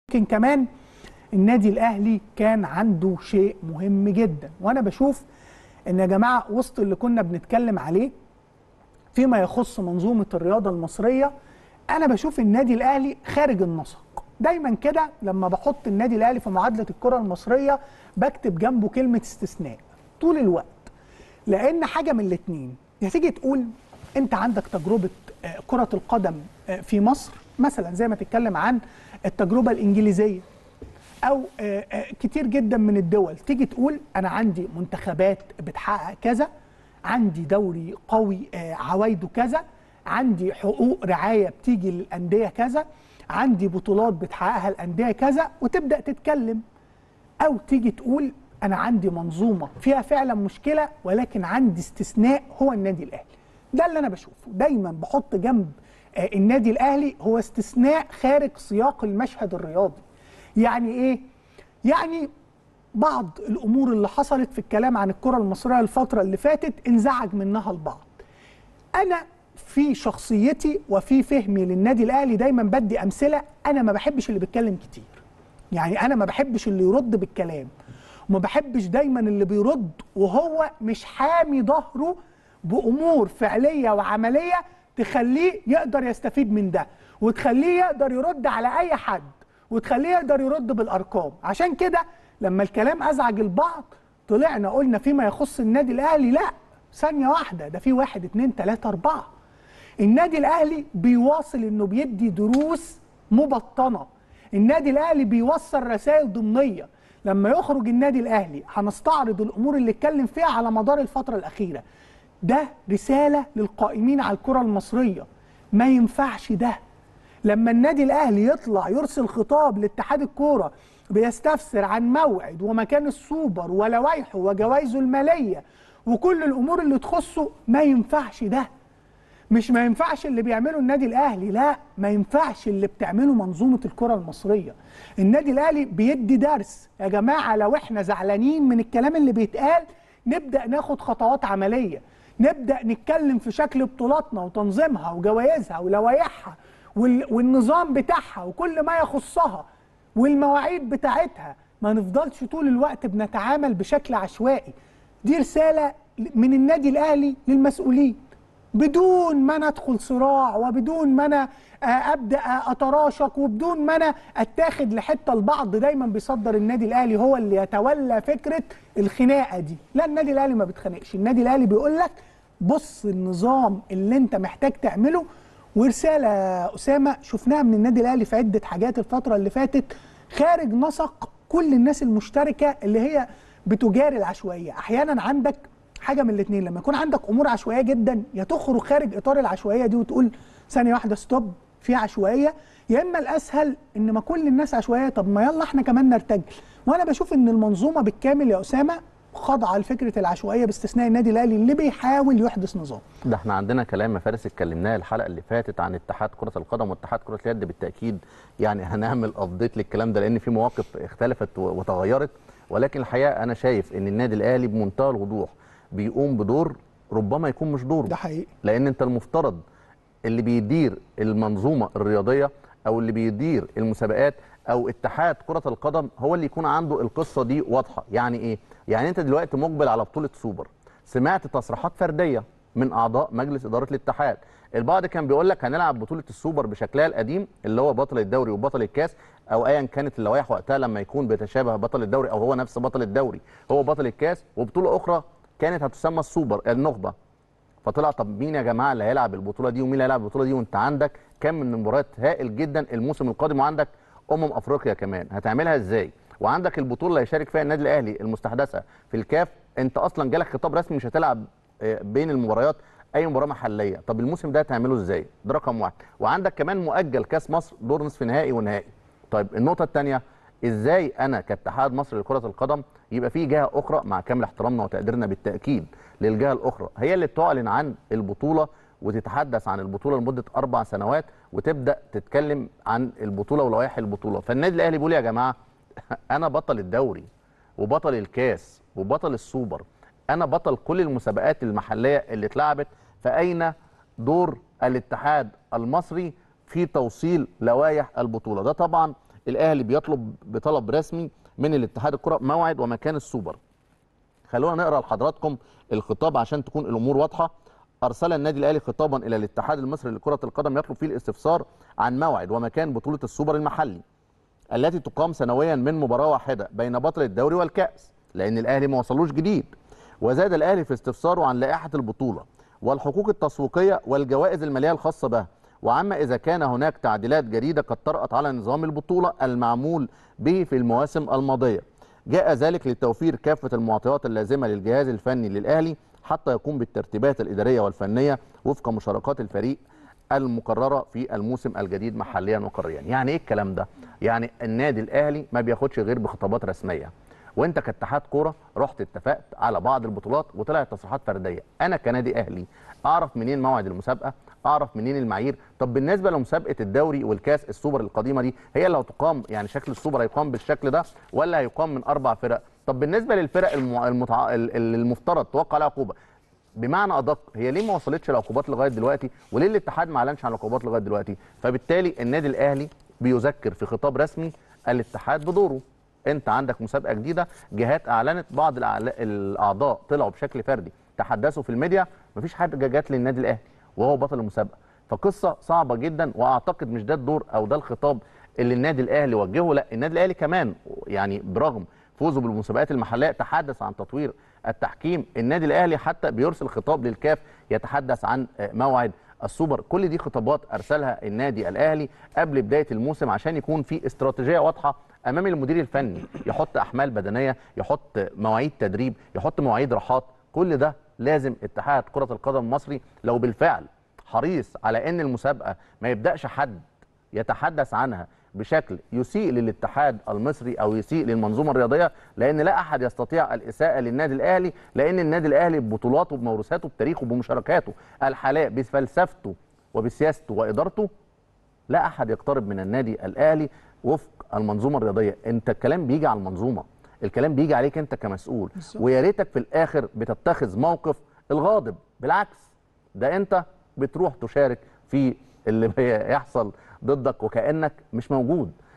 يمكن كمان النادي الاهلي كان عنده شيء مهم جدا وانا بشوف ان يا جماعه وسط اللي كنا بنتكلم عليه فيما يخص منظومه الرياضه المصريه انا بشوف النادي الاهلي خارج النسق دايما كده لما بحط النادي الاهلي في معادله الكره المصريه بكتب جنبه كلمه استثناء طول الوقت لان حاجه من الاثنين يا تيجي تقول انت عندك تجربه آه، كره القدم آه، في مصر مثلا زي ما تتكلم عن التجربه الانجليزيه او آه، آه، كتير جدا من الدول تيجي تقول انا عندي منتخبات بتحقق كذا عندي دوري قوي آه، عوايده كذا عندي حقوق رعايه بتيجي للانديه كذا عندي بطولات بتحققها الانديه كذا وتبدا تتكلم او تيجي تقول انا عندي منظومه فيها فعلا مشكله ولكن عندي استثناء هو النادي الاهلي ده اللي انا بشوفه دايما بحط جنب آه، النادي الاهلي هو استثناء خارج سياق المشهد الرياضي يعني ايه يعني بعض الامور اللي حصلت في الكلام عن الكره المصريه الفتره اللي فاتت انزعج منها البعض انا في شخصيتي وفي فهمي للنادي الاهلي دايما بدي امثله انا ما بحبش اللي بيتكلم كتير يعني انا ما بحبش اللي يرد بالكلام وما بحبش دايما اللي بيرد وهو مش حامي ظهره بامور فعليه وعمليه تخليه يقدر يستفيد من ده وتخليه يقدر يرد على اي حد وتخليه يقدر يرد بالارقام عشان كده لما الكلام ازعج البعض طلعنا قلنا فيما يخص النادي الاهلي لا ثانيه واحده ده في واحد اتنين تلاته اربعه النادي الاهلي بيواصل انه بيدي دروس مبطنه النادي الاهلي بيوصل رسائل ضمنيه لما يخرج النادي الاهلي هنستعرض الامور اللي اتكلم فيها على مدار الفتره الاخيره ده رساله للقائمين على الكره المصريه ما ينفعش ده لما النادي الاهلي يطلع يرسل خطاب لاتحاد الكوره بيستفسر عن موعد ومكان السوبر ولوائحه وجوائزه الماليه وكل الامور اللي تخصه ما ينفعش ده مش ما ينفعش اللي بيعمله النادي الاهلي لا ما ينفعش اللي بتعمله منظومه الكره المصريه النادي الاهلي بيدي درس يا جماعه لو احنا زعلانين من الكلام اللي بيتقال نبدا ناخد خطوات عمليه نبدا نتكلم في شكل بطولاتنا وتنظيمها وجوائزها ولوائحها وال- والنظام بتاعها وكل ما يخصها والمواعيد بتاعتها ما نفضلش طول الوقت بنتعامل بشكل عشوائي دي رساله من النادي الاهلي للمسؤولين بدون ما انا ادخل صراع وبدون ما انا آه، ابدا اتراشق وبدون ما انا اتاخد لحته البعض دايما بيصدر النادي الاهلي هو اللي يتولى فكره الخناقه دي لا النادي الاهلي ما بيتخانقش النادي الاهلي بيقول لك بص النظام اللي انت محتاج تعمله ورساله يا اسامه شفناها من النادي الاهلي في عده حاجات الفتره اللي فاتت خارج نسق كل الناس المشتركه اللي هي بتجاري العشوائيه احيانا عندك حاجه من الاثنين لما يكون عندك امور عشوائيه جدا يا تخرج خارج اطار العشوائيه دي وتقول ثانيه واحده ستوب في عشوائيه يا اما الاسهل ان ما كل الناس عشوائيه طب ما يلا احنا كمان نرتجل وانا بشوف ان المنظومه بالكامل يا اسامه خاضعه لفكره العشوائيه باستثناء النادي الاهلي اللي بيحاول يحدث نظام ده احنا عندنا كلام يا فارس اتكلمناه الحلقه اللي فاتت عن اتحاد كره القدم واتحاد كره اليد بالتاكيد يعني هنعمل ابديت للكلام ده لان في مواقف اختلفت و- وتغيرت ولكن الحقيقه انا شايف ان النادي الاهلي بمنتهى الوضوح بيقوم بدور ربما يكون مش دوره ده حقيقي لان انت المفترض اللي بيدير المنظومه الرياضيه او اللي بيدير المسابقات او اتحاد كره القدم هو اللي يكون عنده القصه دي واضحه يعني ايه يعني انت دلوقتي مقبل على بطوله سوبر سمعت تصريحات فرديه من اعضاء مجلس اداره الاتحاد البعض كان بيقول لك هنلعب بطوله السوبر بشكلها القديم اللي هو بطل الدوري وبطل الكاس او ايا كانت اللوائح وقتها لما يكون بيتشابه بطل الدوري او هو نفس بطل الدوري هو بطل الكاس وبطوله اخرى كانت هتسمى السوبر النخبه فطلع طب مين يا جماعه اللي هيلعب البطوله دي ومين اللي هيلعب البطوله دي وانت عندك كم من المباريات هائل جدا الموسم القادم وعندك امم افريقيا كمان هتعملها ازاي وعندك البطوله اللي هيشارك فيها النادي الاهلي المستحدثه في الكاف انت اصلا جالك خطاب رسمي مش هتلعب آه، بين المباريات اي مباراه محليه طب الموسم ده هتعمله ازاي ده رقم واحد وعندك كمان مؤجل كاس مصر دور نصف نهائي ونهائي طيب النقطه الثانيه ازاي انا كاتحاد مصر لكره القدم يبقى في جهه اخرى مع كامل احترامنا وتقديرنا بالتاكيد للجهه الاخرى هي اللي تعلن عن البطوله وتتحدث عن البطوله لمده اربع سنوات وتبدا تتكلم عن البطوله ولوائح البطوله فالنادي الاهلي بيقول يا جماعه انا بطل الدوري وبطل الكاس وبطل السوبر انا بطل كل المسابقات المحليه اللي اتلعبت فاين دور الاتحاد المصري في توصيل لوائح البطوله ده طبعا الاهلي بيطلب بطلب رسمي من الاتحاد الكره موعد ومكان السوبر خلونا نقرا لحضراتكم الخطاب عشان تكون الامور واضحه ارسل النادي الاهلي خطابا الى الاتحاد المصري لكره القدم يطلب فيه الاستفسار عن موعد ومكان بطوله السوبر المحلي التي تقام سنويا من مباراه واحده بين بطل الدوري والكاس لان الاهلي ما وصلوش جديد وزاد الاهلي في استفساره عن لائحه البطوله والحقوق التسويقيه والجوائز الماليه الخاصه بها وعما اذا كان هناك تعديلات جديده قد طرات على نظام البطوله المعمول به في المواسم الماضيه جاء ذلك لتوفير كافه المعطيات اللازمه للجهاز الفني للاهلي حتى يقوم بالترتيبات الاداريه والفنيه وفق مشاركات الفريق المقرره في الموسم الجديد محليا وقاريا يعني ايه الكلام ده يعني النادي الاهلي ما بياخدش غير بخطابات رسميه وانت كاتحاد كوره رحت اتفقت على بعض البطولات وطلعت تصريحات فرديه انا كنادي اهلي اعرف منين موعد المسابقه اعرف منين المعايير طب بالنسبه لمسابقه الدوري والكاس السوبر القديمه دي هي اللي هتقام يعني شكل السوبر هيقام بالشكل ده ولا هيقام من اربع فرق طب بالنسبه للفرق المع... المتع... ال- ال- المفترض توقع عليها عقوبه بمعنى ادق هي ليه ما وصلتش العقوبات لغايه دلوقتي وليه الاتحاد ما اعلنش عن العقوبات لغايه دلوقتي فبالتالي النادي الاهلي بيذكر في خطاب رسمي الاتحاد بدوره انت عندك مسابقه جديده جهات اعلنت بعض الأعلا- الاعضاء طلعوا بشكل فردي تحدثوا في الميديا مفيش حاجه جت للنادي الاهلي وهو بطل المسابقه فقصه صعبه جدا واعتقد مش ده الدور او ده الخطاب اللي النادي الاهلي وجهه لا النادي الاهلي كمان يعني برغم فوزه بالمسابقات المحليه تحدث عن تطوير التحكيم النادي الاهلي حتى بيرسل خطاب للكاف يتحدث عن آه، موعد السوبر كل دي خطابات ارسلها النادي الاهلي قبل بدايه الموسم عشان يكون في استراتيجيه واضحه امام المدير الفني يحط احمال بدنيه يحط مواعيد تدريب يحط مواعيد راحات كل ده لازم اتحاد كره القدم المصري لو بالفعل حريص على ان المسابقه ما يبداش حد يتحدث عنها بشكل يسيء للاتحاد المصري او يسيء للمنظومه الرياضيه لان لا احد يستطيع الاساءه للنادي الاهلي لان النادي الاهلي ببطولاته بموروثاته بتاريخه بمشاركاته الحاليه بفلسفته وبسياسته وادارته لا احد يقترب من النادي الاهلي وفق المنظومه الرياضيه انت الكلام بيجي على المنظومه الكلام بيجي عليك انت كمسؤول بالظبط. ويا ريتك في الاخر بتتخذ موقف الغاضب بالعكس ده انت بتروح تشارك في اللي بيحصل ضدك وكانك مش موجود